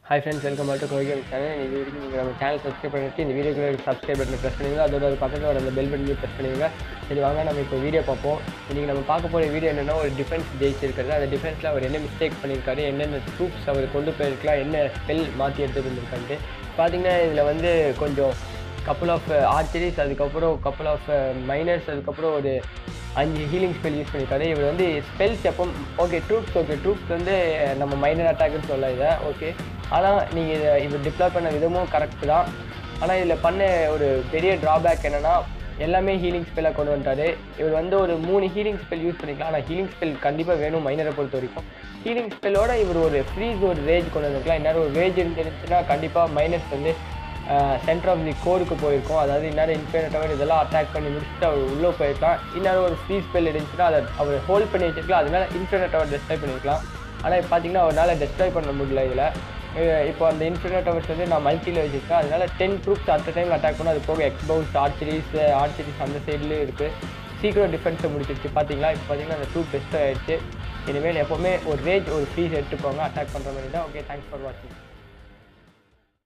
hi friends welcome back to கோகேம் channel இந்த video நீங்கள் நம்ம சேனல் சப்ஸ்கிரைப் பண்ணிட்டு இந்த வீடியோக்குள்ள சப்ஸ்கிரைப் பட்டன் ப்ரெஸ் பண்ணுவீங்க அதோட ஒரு பக்கத்தில் வர அந்த பெல் பட்டன் ப்ரெஸ் பண்ணுவீங்க சரி வாங்க நம்ம இப்போ வீடியோ பார்ப்போம் இன்றைக்கி நம்ம பார்க்க போகிற வீடியோ என்னென்னா ஒரு டிஃபென்ஸ் ஜெயிச்சிருக்கிறது அந்த டிஃபென்ஸில் அவர் என்ன மிஸ்டேக் பண்ணியிருக்காரு என்னென்ன ட்ரூப்ஸ் அவர் கொண்டு போயிருக்கலாம் என்ன ஸ்பெல் மாற்றி எடுத்துகிட்டு இருந்திருக்கான்ட்டு பார்த்தீங்கன்னா இதில் வந்து கொஞ்சம் கப்புள் ஆஃப் ஆர்ச்சரிஸ் அதுக்கப்புறம் கப்புள் ஆஃப் மைனர்ஸ் அதுக்கப்புறம் ஒரு அஞ்சு ஹீலிங் ஸ்பெல் யூஸ் பண்ணியிருக்காரு இவர் வந்து ஸ்பெல்ஸ் எப்போ ஓகே ட்ரூப்ஸ் ஓகே ட்ரூப்ஸ் வந்து நம்ம மைனர் அட்டாக்னு சொல்ல இதை ஓகே ஆனால் நீங்கள் இதை இவர் டிப்ளாய் பண்ண விதமும் கரெக்ட் தான் ஆனால் இதில் பண்ண ஒரு பெரிய ட்ராபேக் என்னென்னா எல்லாமே ஹீலிங் ஸ்பெல்லாக கொண்டு வந்துட்டாரு இவர் வந்து ஒரு மூணு ஹீலிங் ஸ்பெல் யூஸ் பண்ணிக்கலாம் ஆனால் ஹீலிங் ஸ்பெல் கண்டிப்பாக வேணும் மைனரை பொறுத்த வரைக்கும் ஹீலிங் ஸ்பெல்லோட இவர் ஒரு ஃப்ரீஸ் ஒரு ரேஜ் கொண்டு வந்திருக்கலாம் இந்நேரம் ஒரு ரேஜ் இருந்துருந்துச்சுன்னா கண்டிப்பாக மைனஸ் வந்து சென்டர் ஆஃப் தி கோருக்கு போயிருக்கும் அதாவது இந்நேரம் இன்ஃபினிட் அவர் இதெல்லாம் அட்டாக் பண்ணி முடிச்சுட்டு அவர் உள்ளே போயிருக்கலாம் இந்நேரம் ஒரு ஃப்ரீ ஸ்பெல் இருந்துச்சுன்னா அதை அவர் ஹோல்ட் பண்ணி வச்சிருக்கலாம் அதனால இன்ஃபினிட் அவர் டெஸ்ட்ராய் பண்ணியிருக்கலாம் ஆனால் இப்போ பார்த்தீங்கன்னா அவரால் டெஸ்ட்ராய் பண்ண முடியல இதில் இப்போ அந்த இன்ஃபினிட் ஹவர்ஸ் வந்து நான் மல்டியில் வச்சுருக்கேன் அதனால ten troops at time attack பண்ணணும் அது போக எக்ஸ்பவுஸ் ஆர்ச்சரிஸ் ஆர்ச்சரிஸ் அந்த சைட்லேயும் இருக்குது சீக்கிரம் டிஃபென்ஸை முடிச்சிருச்சு பார்த்தீங்களா இப்போ பார்த்தீங்கன்னா அந்த ட்ரூப் பெஸ்ட்டாக ஆயிடுச்சு இனிமேல் எப்போவுமே ஒரு ரேஜ் ஒரு ஃபீஸ் எடுத்துக்கோங்க அட்டாக் பண்ணுற மாதிரி தான் ஓகே தேங்க்ஸ் ஃபார் வாட்சிங்